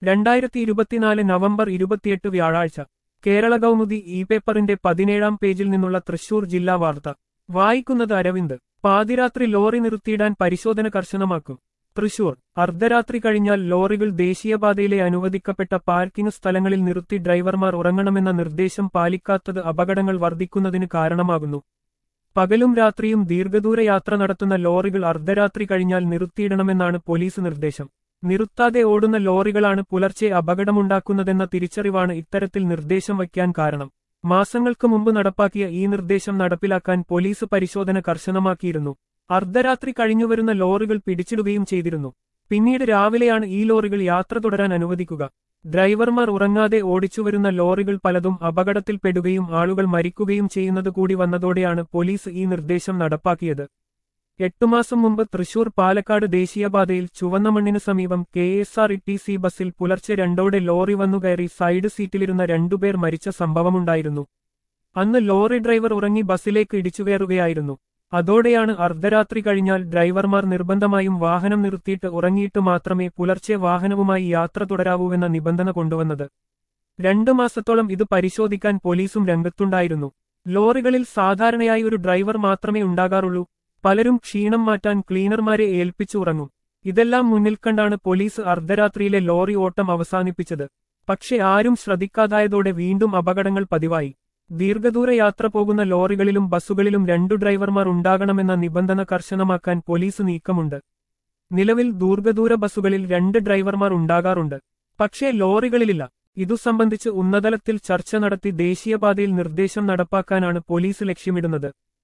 രണ്ടായിരത്തി ഇരുപത്തിനാല് നവംബർ ഇരുപത്തിയെട്ട് വ്യാഴാഴ്ച കേരള കൗമുദി ഇ പേപ്പറിന്റെ പതിനേഴാം പേജിൽ നിന്നുള്ള തൃശൂർ ജില്ലാ വാർത്ത വായിക്കുന്നത് അരവിന്ദ് പാതിരാത്രി ലോറി നിർത്തിയിടാൻ പരിശോധന കർശനമാക്കും തൃശൂർ അർദ്ധരാത്രി കഴിഞ്ഞാൽ ലോറികൾ ദേശീയപാതയിലെ അനുവദിക്കപ്പെട്ട പാർക്കിംഗ് സ്ഥലങ്ങളിൽ നിർത്തി ഡ്രൈവർമാർ ഉറങ്ങണമെന്ന നിർദ്ദേശം പാലിക്കാത്തത് അപകടങ്ങൾ വർദ്ധിക്കുന്നതിന് കാരണമാകുന്നു പകലും രാത്രിയും ദീർഘദൂര യാത്ര നടത്തുന്ന ലോറികൾ അർദ്ധരാത്രി കഴിഞ്ഞാൽ നിർത്തിയിടണമെന്നാണ് പോലീസ് നിർദ്ദേശം നിർത്താതെ ഓടുന്ന ലോറികളാണ് പുലർച്ചെ അപകടമുണ്ടാക്കുന്നതെന്ന തിരിച്ചറിവാണ് ഇത്തരത്തിൽ നിർദ്ദേശം വയ്ക്കാൻ കാരണം മാസങ്ങൾക്ക് മുമ്പ് നടപ്പാക്കിയ ഈ നിർദ്ദേശം നടപ്പിലാക്കാൻ പോലീസ് പരിശോധന കർശനമാക്കിയിരുന്നു അർദ്ധരാത്രി കഴിഞ്ഞുവരുന്ന ലോറികൾ പിടിച്ചിടുകയും ചെയ്തിരുന്നു പിന്നീട് രാവിലെയാണ് ഈ ലോറികൾ യാത്ര തുടരാൻ അനുവദിക്കുക ഡ്രൈവർമാർ ഉറങ്ങാതെ ഓടിച്ചുവരുന്ന ലോറികൾ പലതും അപകടത്തിൽപ്പെടുകയും ആളുകൾ മരിക്കുകയും ചെയ്യുന്നത് കൂടി വന്നതോടെയാണ് പോലീസ് ഈ നിർദ്ദേശം നടപ്പാക്കിയത് എട്ടു മാസം മുമ്പ് തൃശൂർ പാലക്കാട് ദേശീയപാതയിൽ ചുവന്ന മണ്ണിന് സമീപം K S R T C ബസ്സിൽ പുലർച്ചെ രണ്ടോടെ ലോറി വന്നുകയറി സൈഡ് സീറ്റിലിരുന്ന രണ്ടുപേർ മരിച്ച സംഭവമുണ്ടായിരുന്നു അന്ന് ലോറി ഡ്രൈവർ ഉറങ്ങി ബസ്സിലേക്ക് ഇടിച്ചുകയറുകയായിരുന്നു അതോടെയാണ് അർദ്ധരാത്രി കഴിഞ്ഞാൽ ഡ്രൈവർമാർ നിർബന്ധമായും വാഹനം നിർത്തിയിട്ട് ഉറങ്ങിയിട്ട് മാത്രമേ പുലർച്ചെ വാഹനവുമായി യാത്ര തുടരാവൂവെന്ന നിബന്ധന കൊണ്ടുവന്നത് രണ്ടു മാസത്തോളം ഇത് പരിശോധിക്കാൻ പോലീസും രംഗത്തുണ്ടായിരുന്നു ലോറികളിൽ സാധാരണയായി ഒരു ഡ്രൈവർ മാത്രമേ ഉണ്ടാകാറുള്ളൂ പലരും ക്ഷീണം മാറ്റാൻ ക്ലീനർമാരെ ഏൽപ്പിച്ചു ഉറങ്ങും ഇതെല്ലാം മുന്നിൽ കണ്ടാണ് പോലീസ് അർദ്ധരാത്രിയിലെ ലോറി ഓട്ടം അവസാനിപ്പിച്ചത് പക്ഷെ ആരും ശ്രദ്ധിക്കാതായതോടെ വീണ്ടും അപകടങ്ങൾ പതിവായി ദീർഘദൂര യാത്ര പോകുന്ന ലോറികളിലും ബസ്സുകളിലും രണ്ടു ഡ്രൈവർമാർ ഉണ്ടാകണമെന്ന നിബന്ധന കർശനമാക്കാൻ പോലീസ് നീക്കമുണ്ട് നിലവിൽ ദീർഘദൂര ബസ്സുകളിൽ രണ്ട് ഡ്രൈവർമാർ ഉണ്ടാകാറുണ്ട് പക്ഷേ ലോറികളിലില്ല ഇതു സംബന്ധിച്ച് ഉന്നതലത്തിൽ ചർച്ച നടത്തി ദേശീയപാതയിൽ നിർദ്ദേശം നടപ്പാക്കാനാണ് പോലീസ് ലക്ഷ്യമിടുന്നത്